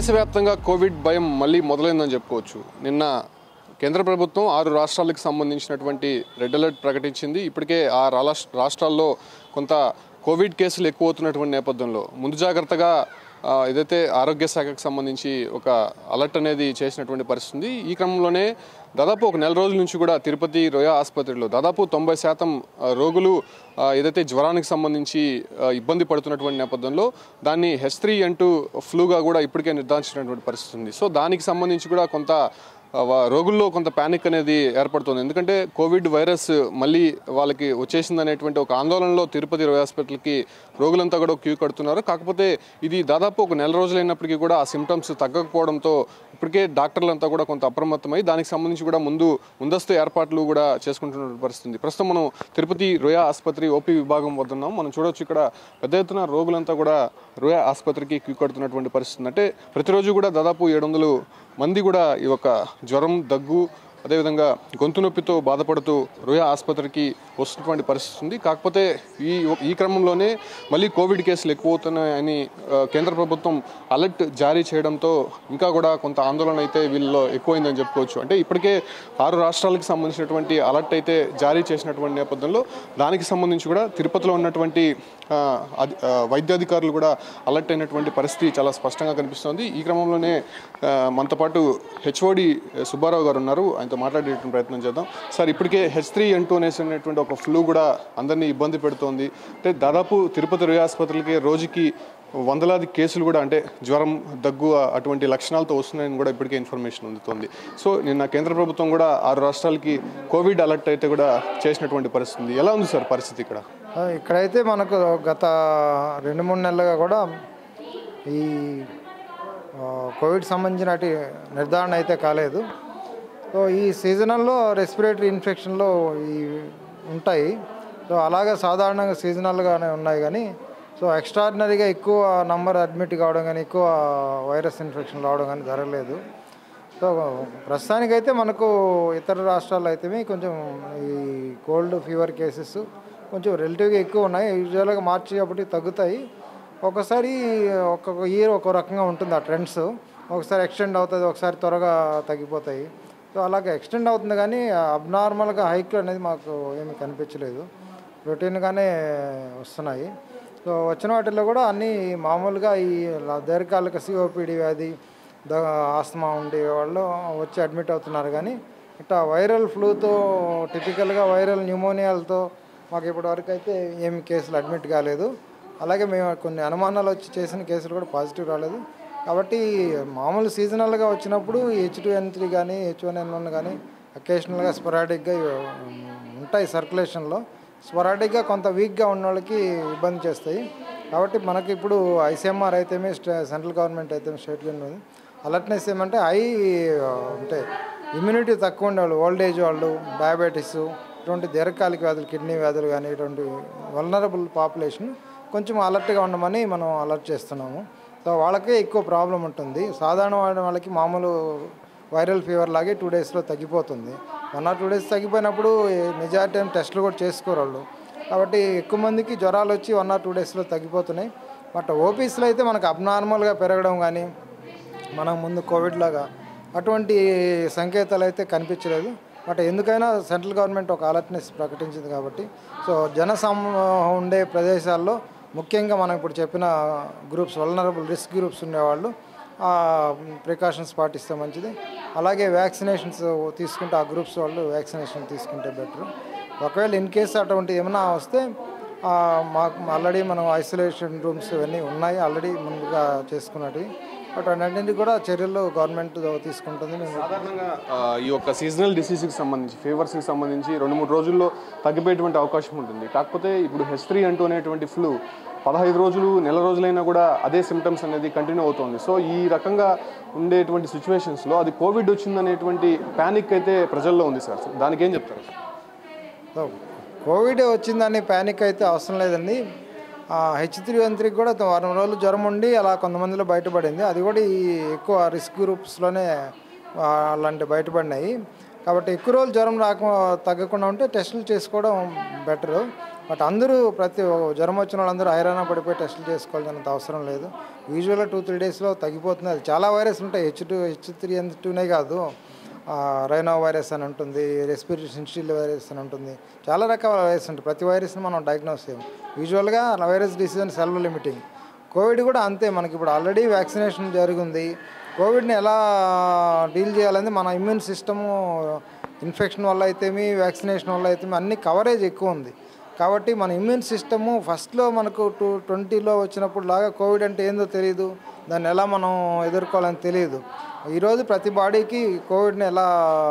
దేశవ్యాప్తంగా కోవిడ్ భయం మళ్ళీ మొదలైందని చెప్పుకోవచ్చు నిన్న కేంద్ర ప్రభుత్వం ఆరు రాష్ట్రాలకు సంబంధించినటువంటి రెడ్ అలర్ట్ ప్రకటించింది ఇప్పటికే ఆ రాలా- రాష్ట్రాల్లో కొంత కోవిడ్ కేసులు ఎక్కువ అవుతున్నటువంటి నేపథ్యంలో ముందు జాగ్రత్తగా ఆ, ఏదైతే ఆరోగ్య శాఖకు సంబంధించి ఒక అలర్ట్ అనేది చేసినటువంటి పరిస్థితి ఉంది ఈ క్రమంలోనే దాదాపు ఒక నెల రోజుల నుంచి కూడా తిరుపతి రొయా ఆసుపత్రిలో దాదాపు తొంభై శాతం ఆ, రోగులు ఆ, ఏదైతే జ్వరానికి సంబంధించి ఆ, ఇబ్బంది పడుతున్నటువంటి నేపథ్యంలో దాన్ని హెచ్ త్రీ అంటూ ఫ్లూగా కూడా ఇప్పటికే నిర్ధారించినటువంటి పరిస్థితి ఉంది సో దానికి సంబంధించి కూడా కొంత ఆ, వా- రోగుల్లో కొంత ప్యానిక్ అనేది ఏర్పడుతుంది ఎందుకంటే కోవిడ్ వైరస్ మళ్ళీ వాళ్ళకి వచ్చేసింది అనేటువంటి ఒక ఆందోళనలో తిరుపతి రొయా హాస్పిటల్కి రోగులంతా కూడా క్యూ కడుతున్నారు కాకపోతే ఇది దాదాపు ఒక నెల రోజులైనప్పటికీ కూడా ఆ సిమ్టమ్స్ తగ్గకపోవడంతో ఇప్పటికే డాక్టర్లంతా కూడా కొంత అప్రమత్తమై దానికి సంబంధించి కూడా ముందు ముందస్తు ఏర్పాట్లు కూడా చేసుకుంటున్న పరిస్థితి ఉంది. ప్రస్తుతం మనం తిరుపతి రొయా ఆసుపత్రి ఓపీ విభాగం వద్ద ఉన్నాం మనం చూడొచ్చు ఇక్కడ పెద్ద ఎత్తున రోగులంతా కూడా రొయా ఆసుపత్రికి క్యూ కడుతున్నటువంటి పరిస్థితి ఉంది. అంటే ప్రతిరోజు కూడా దాదాపు ఏడు వందలు మంది కూడా ఈ యొక్క జ్వరం దగ్గు అదేవిధంగా గొంతు నొప్పితో బాధపడుతూ రుయా ఆసుపత్రికి వస్తున్నటువంటి పరిస్థితి ఉంది కాకపోతే ఈ ఈ క్రమంలోనే మళ్ళీ కోవిడ్ కేసులు ఎక్కువ అవుతున్నాయని ఆ, కేంద్ర ప్రభుత్వం అలర్ట్ జారీ చేయడంతో ఇంకా కూడా కొంత ఆందోళన అయితే వీళ్ళలో ఎక్కువైందని చెప్పుకోవచ్చు అంటే ఇప్పటికే ఆరు రాష్ట్రాలకు సంబంధించినటువంటి అలర్ట్ అయితే జారీ చేసినటువంటి నేపథ్యంలో దానికి సంబంధించి కూడా తిరుపతిలో ఉన్నటువంటి ఆ, అధి- ఆ, వైద్యాధికారులు కూడా అలర్ట్ అయినటువంటి పరిస్థితి చాలా స్పష్టంగా కనిపిస్తోంది ఈ క్రమంలోనే ఆ, మనతో పాటు హెచ్ఓడి సుబ్బారావు గారు ఉన్నారు ఆయనతో మాట్లాడేటువంటి ప్రయత్నం చేద్దాం సార్ ఇప్పటికే హెచ్ త్రీ అంటూ అనేసినటువంటి ఒక ఫ్లూ కూడా అందరినీ ఇబ్బంది పెడుతోంది అంటే దాదాపు తిరుపతి రుయా ఆసుపత్రికి రోజుకి వందలాది కేసులు కూడా అంటే జ్వరం దగ్గు అటువంటి లక్షణాలతో వస్తున్నాయని కూడా ఇప్పటికే ఇన్ఫర్మేషన్ అందుతుంది సో నిన్న కేంద్ర ప్రభుత్వం కూడా ఆరు రాష్ట్రాలకి కోవిడ్ అలర్ట్ అయితే కూడా చేసినటువంటి పరిస్థితి ఉంది ఎలా ఉంది సార్ పరిస్థితి ఇక్కడ ఆ, ఇక్కడైతే మనకు గత రెండు మూడు నెలలుగా కూడా ఈ ఆ, కోవిడ్ సంబంధించిన నిర్ధారణ అయితే కాలేదు సో ఈ సీజనల్లో రెస్పిరేటరీ ఇన్ఫెక్షన్లు ఈ ఉంటాయి సో అలాగే సాధారణంగా సీజనల్గానే ఉన్నాయి కానీ సో ఎక్స్ట్రాడినరీగా ఎక్కువ నంబర్ అడ్మిట్ కావడం కానీ ఎక్కువ వైరస్ ఇన్ఫెక్షన్ రావడం కానీ జరగలేదు సో ప్రస్తుతానికైతే మనకు ఇతర రాష్ట్రాల్లో అయితే కొంచెం ఈ కోల్డ్ ఫీవర్ కేసెస్ కొంచెం రిలేటివ్గా ఎక్కువ ఉన్నాయి యూజువల్గా మార్చి కాబట్టి తగ్గుతాయి ఒకసారి ఒక్కొక్క ఇయర్ ఒక్కో రకంగా ఉంటుంది ఆ ట్రెండ్స్ ఒకసారి ఎక్స్టెండ్ అవుతుంది ఒకసారి త్వరగా తగ్గిపోతాయి సో అలాగే ఎక్స్టెండ్ అవుతుంది కానీ అబ్నార్మల్గా హైక్ అనేది మాకు ఏమీ కనిపించలేదు రొటీన్గానే వస్తున్నాయి సో వచ్చిన వాటిల్లో కూడా అన్నీ మామూలుగా ఈ ల- దీర్ఘకాలిక సిఓపిడి వ్యాధి ద ఆస్తమా ఉండే వాళ్ళు వచ్చి అడ్మిట్ అవుతున్నారు కానీ ఇట్లా వైరల్ ఫ్లూతో టిపికల్గా వైరల్ న్యూమోనియాలతో మాకు ఇప్పటివరకు అయితే ఏమి కేసులు అడ్మిట్ కాలేదు అలాగే మేము కొన్ని అనుమానాలు వచ్చి చేసిన కేసులు కూడా పాజిటివ్ రాలేదు కాబట్టి మామూలు సీజనల్గా వచ్చినప్పుడు హెచ్ టూ ఎన్ త్రీ కానీ హెచ్ వన్ ఎన్ వన్ కానీ అకేషనల్గా స్పొరాటిక్గా ఉంటాయి సర్క్యులేషన్లో స్పొరాటిక్గా కొంత వీక్గా ఉన్న వాళ్ళకి ఇబ్బంది చేస్తాయి కాబట్టి మనకి ఇప్పుడు ఐసీఎంఆర్ అయితేమే స్టే- సెంట్రల్ గవర్నమెంట్ అయితే స్టేట్ గవర్నమెంట్ అలర్ట్నెస్ ఏమంటే హై అంటే ఇమ్యూనిటీ తక్కువ ఉండేవాళ్ళు ఓల్డ్ ఏజ్ వాళ్ళు డయాబెటీస్ ఇటువంటి దీర్ఘకాలిక వ్యాధులు కిడ్నీ వ్యాధులు కానీ ఇటువంటి వల్నరబుల్ పాపులేషన్ కొంచెం అలర్ట్గా ఉండమని మనం అలర్ట్ చేస్తున్నాము సో వాళ్ళకే ఎక్కువ ప్రాబ్లం ఉంటుంది సాధారణ వాడిన వాళ్ళకి మామూలు వైరల్ ఫీవర్ లాగే టూ డేస్లో తగ్గిపోతుంది వన్ ఆర్ టూ డేస్ తగ్గిపోయినప్పుడు మెజారిటీ టైం టెస్టులు కూడా చేసుకోరు వాళ్ళు కాబట్టి ఎక్కువ మందికి జ్వరాలు వచ్చి వన్ ఆర్ టూ డేస్లో తగ్గిపోతున్నాయి బట్ ఓపీస్లో అయితే మనకు అబ్నార్మల్గా పెరగడం కానీ మనం ముందు కోవిడ్ లాగా అటువంటి సంకేతాలు అయితే కనిపించలేదు బట్ ఎందుకైనా సెంట్రల్ గవర్నమెంట్ ఒక అలర్ట్నెస్ ప్రకటించింది కాబట్టి సో జన సమూహం ఉండే ప్రదేశాల్లో ముఖ్యంగా మనం ఇప్పుడు చెప్పిన గ్రూప్స్ వలనరబుల్ రిస్క్ గ్రూప్స్ ఉండేవాళ్ళు ప్రికాషన్స్ పాటిస్తే మంచిది అలాగే వ్యాక్సినేషన్స్ తీసుకుంటే ఆ గ్రూప్స్ వాళ్ళు వ్యాక్సినేషన్ తీసుకుంటే బెటర్ ఒకవేళ ఇన్ కేసు అటువంటి ఏమైనా వస్తే ఆ, మాకు ఆల్రెడీ మనం ఐసోలేషన్ రూమ్స్ ఇవన్నీ ఉన్నాయి ఆల్రెడీ ముందుగా చేసుకున్నవి బట్ అన్నింటినీ కూడా చర్యలు గవర్నమెంట్ తీసుకుంటుంది మేము సాధారణంగా ఆ, ఈ యొక్క సీజనల్ డిసీజ్కి సంబంధించి ఫీవర్స్కి సంబంధించి రెండు మూడు రోజుల్లో తగ్గిపోయేటువంటి అవకాశం ఉంటుంది కాకపోతే ఇప్పుడు హెచ్ త్రీ అంటూ అనేటువంటి ఫ్లూ పదహైదు రోజులు నెల రోజులైనా కూడా అదే సిమ్టమ్స్ అనేది కంటిన్యూ అవుతుంది సో ఈ రకంగా ఉండేటువంటి సిచ్యువేషన్స్లో అది కోవిడ్ వచ్చిందనేటువంటి ప్యానిక్ అయితే ప్రజల్లో ఉంది సార్ దానికి ఏం చెప్తారు సో కోవిడ్ వచ్చిందని ప్యానిక్ అయితే అవసరం లేదండి హెచ్ త్రీ వన్ త్రీకి కూడా వారం రోజులు జ్వరం ఉండి అలా కొంతమందిలో బయటపడింది అది కూడా ఈ ఎక్కువ రిస్క్ గ్రూప్స్లోనే ఆ, అలాంటి బయటపడినాయి కాబట్టి ఎక్కువ రోజులు జ్వరం రాక తగ్గకుండా ఉంటే టెస్టులు చేసుకోవడం బెటరు బట్ అందరూ ప్రతి జ్వరం వచ్చిన వాళ్ళందరూ హైరాణ పడిపోయి టెస్టులు చేసుకోవాల్సినంత అవసరం లేదు యూజువల్గా టూ త్రీ డేస్లో తగ్గిపోతుంది అది చాలా వైరస్ ఉంటాయి H two H three N టూనే కాదు ఆ, రైనో వైరస్ అని ఉంటుంది రెస్పిరేటరీ సిన్షిల్ వైరస్ అని ఉంటుంది చాలా రకాల వైరస్ ఉంటాయి ప్రతి వైరస్ని మనం డయాగ్నోస్ చేయం యూజువల్గా వైరస్ డిసీజ్ అని సెల్వ్ లిమిటింగ్ కోవిడ్ కూడా అంతే మనకి ఇప్పుడు ఆల్రెడీ వ్యాక్సినేషన్ జరిగింది కోవిడ్ని ఎలా డీల్ చేయాలని మన ఇమ్యూన్ సిస్టము ఇన్ఫెక్షన్ వల్ల అయితేమి వ్యాక్సినేషన్ వల్ల అయితేమి అన్ని కవరేజ్ ఎక్కువ ఉంది కాబట్టి మన ఇమ్యూన్ సిస్టము ఫస్ట్లో మనకు టూ ట్వంటీలో వచ్చినప్పుడు లాగా కోవిడ్ అంటే ఏందో తెలియదు దాన్ని ఎలా మనం ఎదుర్కోవాలని తెలియదు ఈరోజు ప్రతి బాడీకి కోవిడ్ని ఎలా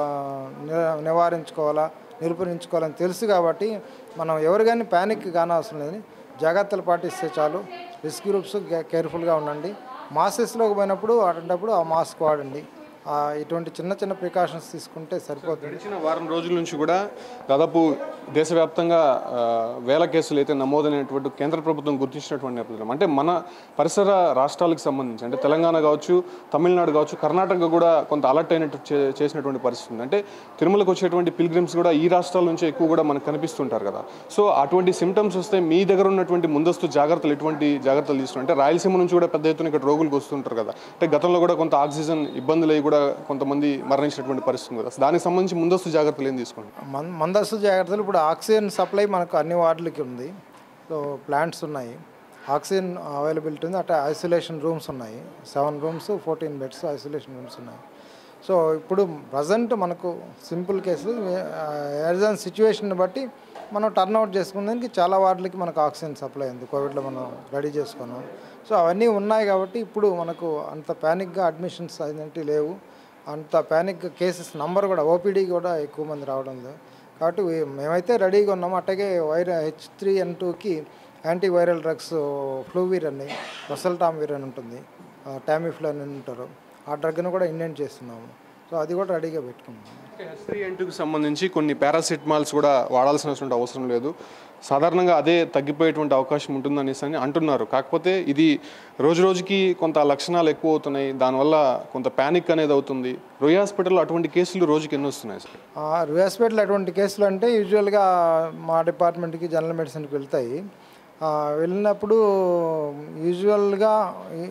ని- నివారించుకోవాలా నిరూపించుకోవాలని తెలుసు కాబట్టి మనం ఎవరు కానీ ప్యానిక్ కానవసరం లేదు జాగ్రత్తలు పాటిస్తే చాలు రిస్క్ గ్రూప్స్ కేర్ఫుల్గా ఉండండి మాసెస్లోకి పోయినప్పుడు అటువంటిప్పుడు ఆ మాస్క్ వాడండి ఆ, ఇటువంటి చిన్న చిన్న ప్రికాషన్స్ తీసుకుంటే సరిపోతుంది గడిచిన వారం రోజుల నుంచి కూడా దాదాపు దేశవ్యాప్తంగా ఆ, వేల కేసులు అయితే నమోదైనటువంటి కేంద్ర ప్రభుత్వం గుర్తించినటువంటి నేపథ్యం అంటే మన పరిసర రాష్ట్రాలకు సంబంధించి అంటే తెలంగాణ కావచ్చు తమిళనాడు కావచ్చు కర్ణాటక కూడా కొంత అలర్ట్ అయినట్టు చే- చేసినటువంటి పరిస్థితి ఉంది అంటే తిరుమలకు వచ్చేటువంటి పిల్గ్రిమ్స్ కూడా ఈ రాష్ట్రాల నుంచి ఎక్కువ కూడా మనకు కనిపిస్తుంటారు కదా సో అటువంటి సిమ్టమ్స్ వస్తే మీ దగ్గర ఉన్నటువంటి ముందస్తు జాగ్రత్తలు ఎటువంటి జాగ్రత్తలు తీసుకున్నారు అంటే రాయలసీమ నుంచి కూడా పెద్ద ఎత్తున ఇక్కడ రోగులకు వస్తుంటారు కదా అంటే గతంలో కూడా కొంత ఆక్సిజన్ ఇబ్బందులు అయ్యి కూడా కొంతమంది మరణించినటువంటి పరిస్థితి ఉంది కదా సో దానికి సంబంధించి ముందస్తు జాగ్రత్తలు ఏం తీసుకుంటారు మన్ మందస్తు జాగ్రత్తలు ఇప్పుడు ఆక్సిజన్ సప్లై మనకు అన్ని వార్డులకి ఉంది సో ప్లాంట్స్ ఉన్నాయి ఆక్సిజన్ అవైలబిలిటీ ఉంది అట్లా ఐసోలేషన్ రూమ్స్ ఉన్నాయి seven rooms fourteen beds isolation rooms ఉన్నాయి సో ఇప్పుడు ప్రజెంట్ మనకు simple case as an situation బట్టి మనం టర్న్ అవుట్ చేసుకునేందుకు చాలా వార్డులకి మనకు ఆక్సిజన్ సప్లై ఉంది కోవిడ్లో మనం రెడీ చేసుకున్నాం సో అవన్నీ ఉన్నాయి కాబట్టి ఇప్పుడు మనకు అంత ప్యానిక్గా అడ్మిషన్స్ అనేవి లేవు అంత ప్యానిక్ కేసెస్ నంబర్ కూడా ఓపీడీ కూడా ఎక్కువ మంది రావడం లేదు కాబట్టి వీ- మేమైతే రెడీగా ఉన్నాము అట్లాగే వైర హెచ్ త్రీ ఎన్ టూకి యాంటీ వైరల్ డ్రగ్స్ ఫ్లూవీర్ అని రసల్టామిర్ అని ఉంటుంది టామిఫ్లో అని ఉంటారు ఆ డ్రగ్ను కూడా ఇండెంట్ చేస్తున్నాము సో అది కూడా రెడీగా పెట్టుకున్నాము హెచ్ త్రీ ఎన్టీకి సంబంధించి కొన్ని పారాసిటమాల్స్ కూడా వాడాల్సినటువంటి అవసరం లేదు సాధారణంగా అదే తగ్గిపోయేటువంటి అవకాశం ఉంటుందనేసి అని అంటున్నారు కాకపోతే ఇది రోజు రోజుకి కొంత లక్షణాలు ఎక్కువ అవుతున్నాయి దానివల్ల కొంత ప్యానిక్ అనేది అవుతుంది రొయ్య హాస్పిటల్లో అటువంటి కేసులు రోజుకి ఎన్ని వస్తున్నాయి సార్ హాస్పిటల్ అటువంటి కేసులు అంటే యూజువల్గా మా డిపార్ట్మెంట్కి జనరల్ మెడిసిన్కి వెళ్తాయి ఆ, వెళ్ళినప్పుడు యూజువల్గా ఈ-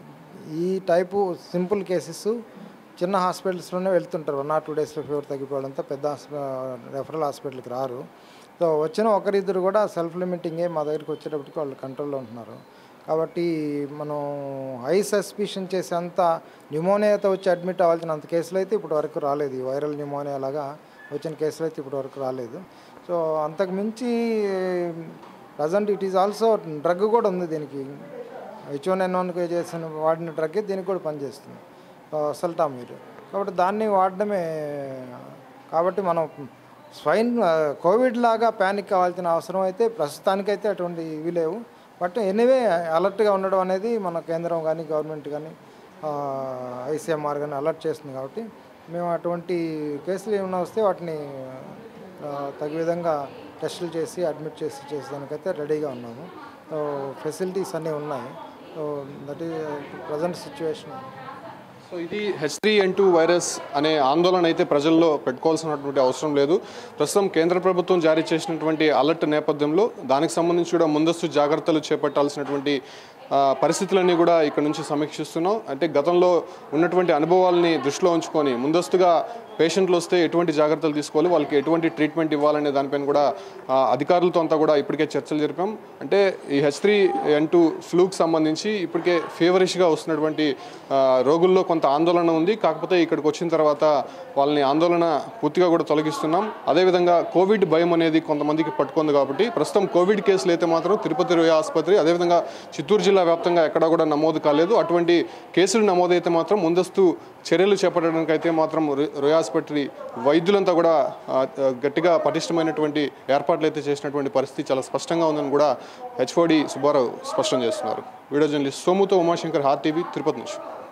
ఈ టైపు సింపుల్ కేసెస్ చిన్న హాస్పిటల్స్లోనే వెళ్తుంటారు వన్ ఆర్ టూ డేస్లో ఫీవర్ తగ్గిపోవడంతో పెద్ద రెఫరల్ హాస్పిటల్కి రారు సో వచ్చిన ఒకరిద్దరు కూడా సెల్ఫ్ లిమిటింగే మా దగ్గరికి వచ్చేటప్పటికి వాళ్ళు కంట్రోల్లో ఉంటున్నారు కాబట్టి మనం హై సస్పిషన్ చేసేంత న్యూమోనియాతో వచ్చి అడ్మిట్ అవ్వాల్సినంత కేసులు అయితే ఇప్పటి వరకు రాలేదు ఈ వైరల్ న్యూమోనియా లాగా వచ్చిన కేసులు అయితే ఇప్పటి వరకు రాలేదు సో అంతకు మించి present it is also drug కూడా ఉంది దీనికి హెచ్ వన్ ఎన్ వన్కి చేసిన వాడిన డ్రగ్ దీనికి కూడా పనిచేస్తుంది సల్టామీర్ కాబట్టి దాన్ని వాడడమే కాబట్టి మనం స్వైన్ కోవిడ్ లాగా ప్యానిక్ కావాల్సిన అవసరం అయితే ప్రస్తుతానికైతే అటువంటి ఇవి లేవు బట్ ఎనీవే అలర్ట్గా ఉండడం అనేది మన కేంద్రం కానీ గవర్నమెంట్ కానీ ఐసీఎంఆర్ కానీ అలర్ట్ చేస్తుంది కాబట్టి మేము అటువంటి కేసులు ఏమైనా వస్తే వాటిని ఆ, తగు విధంగా టెస్టులు చేసి అడ్మిట్ చేసి చేసేదానికైతే రెడీగా ఉన్నాము సో ఫెసిలిటీస్ అన్నీ ఉన్నాయి సో దట్ ఈ ప్రజెంట్ సిచ్యువేషన్ సో ఇది H three N two virus అనే ఆందోళన అయితే ప్రజల్లో పెట్టుకోవాల్సినటువంటి అవసరం లేదు ప్రస్తుతం కేంద్ర ప్రభుత్వం జారీ చేసినటువంటి అలర్ట్ నేపథ్యంలో దానికి సంబంధించి కూడా ముందస్తు జాగ్రత్తలు చేపట్టాల్సినటువంటి ఆ, పరిస్థితులన్నీ కూడా ఇక్కడ నుంచి సమీక్షిస్తున్నాం అంటే గతంలో ఉన్నటువంటి అనుభవాల్ని దృష్టిలో ఉంచుకొని ముందస్తుగా పేషెంట్లు వస్తే ఎటువంటి జాగ్రత్తలు తీసుకోవాలి వాళ్ళకి ఎటువంటి ట్రీట్మెంట్ ఇవ్వాలనే దానిపైన కూడా ఆ, అధికారులతో అంతా కూడా ఇప్పటికే చర్చలు జరిపాం అంటే ఈ హెచ్ త్రీ ఎన్ టూ ఫ్లూకి సంబంధించి ఇప్పటికే ఫీవరిష్గా వస్తున్నటువంటి ఆ, రోగుల్లో కొంత ఆందోళన ఉంది కాకపోతే ఇక్కడికి వచ్చిన తర్వాత వాళ్ళని ఆందోళన పూర్తిగా కూడా తొలగిస్తున్నాం అదేవిధంగా కోవిడ్ భయం అనేది కొంతమందికి పట్టుకుంది కాబట్టి ప్రస్తుతం కోవిడ్ కేసులు అయితే మాత్రం తిరుపతి రోయ ఆసుపత్రి అదేవిధంగా చిత్తూరు జిల్లా వ్యాప్తంగా ఎక్కడా కూడా నమోదు కాలేదు అటువంటి కేసులు నమోదైతే మాత్రం ముందస్తు చర్యలు చేపట్టడానికి అయితే మాత్రం రొ- రోయ ఆసుపత్రి వైద్యులంతా కూడా ఆ, ఆ, గట్టిగా పటిష్టమైనటువంటి ఏర్పాట్లు అయితే చేసినటువంటి పరిస్థితి చాలా స్పష్టంగా ఉందని కూడా హెచ్ఓడి సుబ్బారావు స్పష్టం చేస్తున్నారు వీడియో జర్నలిస్ట్ సోముతో ఉమాశంకర్ హార్ టీవీ తిరుపతి నుంచి